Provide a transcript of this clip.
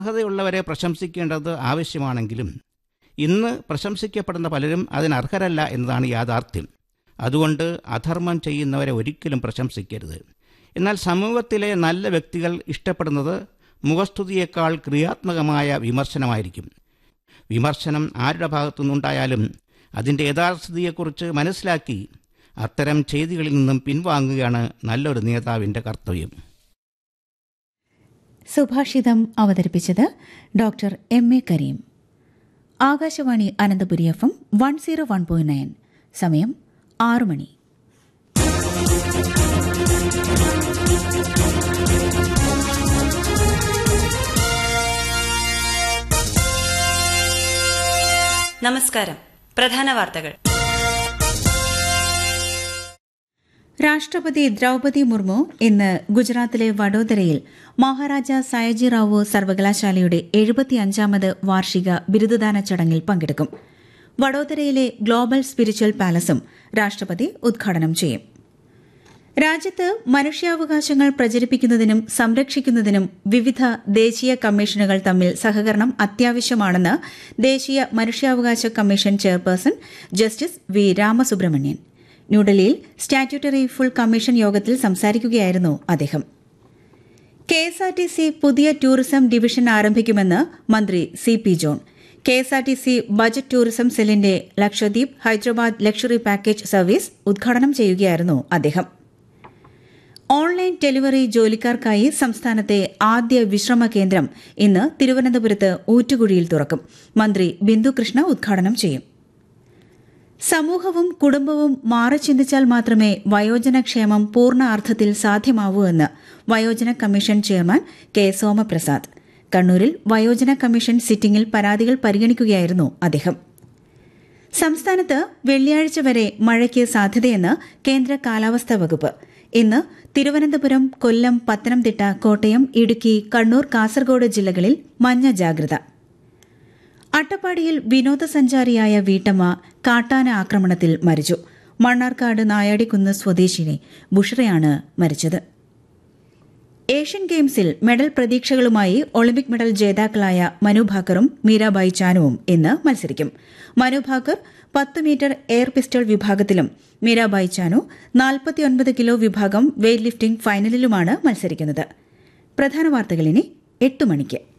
അർഹതയുള്ളവരെ പ്രശംസിക്കേണ്ടത് ആവശ്യമാണെങ്കിലും ഇന്ന് പ്രശംസിക്കപ്പെടുന്ന പലരും അതിനർഹരല്ല എന്നതാണ് യാഥാർത്ഥ്യം അതുകൊണ്ട് അധർമ്മം ചെയ്യുന്നവരെ ഒരിക്കലും പ്രശംസിക്കരുത് എന്നാൽ സമൂഹത്തിലെ നല്ല വ്യക്തികൾ ഇഷ്ടപ്പെടുന്നത് മുഖസ്തുതിയേക്കാൾ ക്രിയാത്മകമായ വിമർശനമായിരിക്കും വിമർശനം ആരുടെ ഭാഗത്തുനിന്നുണ്ടായാലും അതിൻ്റെ യഥാർത്ഥതയെക്കുറിച്ച് മനസ്സിലാക്കി അത്തരം ചെയ്തികളിൽ നിന്നും പിൻവാങ്ങുകയാണ് നല്ലൊരു നേതാവിൻ്റെ കർത്തവ്യം സുഭാഷിതം അവതരിപ്പിച്ചത് doctor M A Karim Akashvani Ananthapuri F M one zero one point nine സമയം ആറു മണി നമസ്കാരം പ്രധാന വാർത്തകൾ രാഷ്ട്രപതി ദ്രൗപതി മുർമു ഇന്ന് ഗുജറാത്തിലെ വഡോദരയിൽ മഹാരാജ സയജിറാവു സർവകലാശാലയുടെ എഴുപത്തിയഞ്ചാമത് വാർഷിക ബിരുദദാന ചടങ്ങിൽ പങ്കെടുക്കും വഡോദരയിലെ ഗ്ലോബൽ സ്പിരിച്വൽ പാലസും രാഷ്ട്രപതി ഉദ്ഘാടനം ചെയ്യും രാജ്യത്ത് മനുഷ്യാവകാശങ്ങൾ പ്രചരിപ്പിക്കുന്നതിനും സംരക്ഷിക്കുന്നതിനും വിവിധ ദേശീയ കമ്മീഷനുകൾ തമ്മിൽ സഹകരണം അത്യാവശ്യമാണെന്ന് ദേശീയ മനുഷ്യാവകാശ commission chairperson justice V Ramasubramanian ന്യൂഡൽഹിയിൽ സ്റ്റാറ്റ്യൂട്ടറി ഫുൾ കമ്മീഷൻ യോഗത്തിൽ സംസാരിക്കുകയായിരുന്നു അദ്ദേഹം കെഎസ്ആർടിസി പുതിയ ടൂറിസം ഡിവിഷൻ ആരംഭിക്കുമെന്ന് മന്ത്രി C P John KSRTC budget tourism സെല്ലിന്റെ Lakshadweep Hyderabad luxury package service ഉദ്ഘാടനം ചെയ്യുകയായിരുന്നു അദ്ദേഹം ഓൺലൈൻ ഡെലിവറി ജോലിക്കാർക്കായി സംസ്ഥാനത്തെ ആദ്യ വിശ്രമ കേന്ദ്രം ഇന്ന് തിരുവനന്തപുരത്ത് ഊറ്റുകുഴിയിൽ തുറക്കും മന്ത്രി ബിന്ദുകൃഷ്ണ ഉദ്ഘാടനം ചെയ്യും സമൂഹവും കുടുംബവും മാറി ചിന്തിച്ചാൽ മാത്രമേ വയോജനക്ഷേമം പൂർണ്ണ അർത്ഥത്തിൽ സാധ്യമാവൂ എന്ന് വയോജന കമ്മീഷൻ ചെയർമാൻ കെ സോമപ്രസാദ് കണ്ണൂരിൽ വയോജന കമ്മീഷൻ സിറ്റിംഗിൽ പരാതികൾ പരിഗണിക്കുകയായിരുന്നു അദ്ദേഹം സംസ്ഥാനത്ത് വെള്ളിയാഴ്ച വരെ മഴയ്ക്ക് സാധ്യതയെന്ന് കേന്ദ്ര കാലാവസ്ഥാ വകുപ്പ് ഇന്ന് തിരുവനന്തപുരം കൊല്ലം പത്തനംതിട്ട കോട്ടയം ഇടുക്കി കണ്ണൂർ കാസർഗോഡ് ജില്ലകളിൽ മഞ്ഞ ജാഗ്രത അട്ടപ്പാടിയിൽ വിനോദസഞ്ചാരിയായ വീട്ടമ്മ കാട്ടാന ആക്രമണത്തിൽ മരിച്ചു മണ്ണാർക്കാട് നായാടിക്കുന്ന് സ്വദേശിനി ബുഷറയാണ് മരിച്ചത് ഏഷ്യൻ ഗെയിംസിൽ മെഡൽ പ്രതീക്ഷകളുമായി ഒളിമ്പിക് മെഡൽ ജേതാക്കളായ മനു ഭാക്കറും മീരാബായി ചാനുവും ഇന്ന് മത്സരിക്കും മനു ഭാക്കർ പത്ത് മീറ്റർ എയർ പിസ്റ്റൾ വിഭാഗത്തിലും മീരാബായി ചാനു നാൽപ്പത്തിയൊൻപത് കിലോ വിഭാഗം വെയ്റ്റ് ലിഫ്റ്റിംഗ് ഫൈനലിലുമാണ് മത്സരിക്കുന്നത് പ്രധാന വാർത്തകൾ ഇനി എട്ട് മണിക്ക്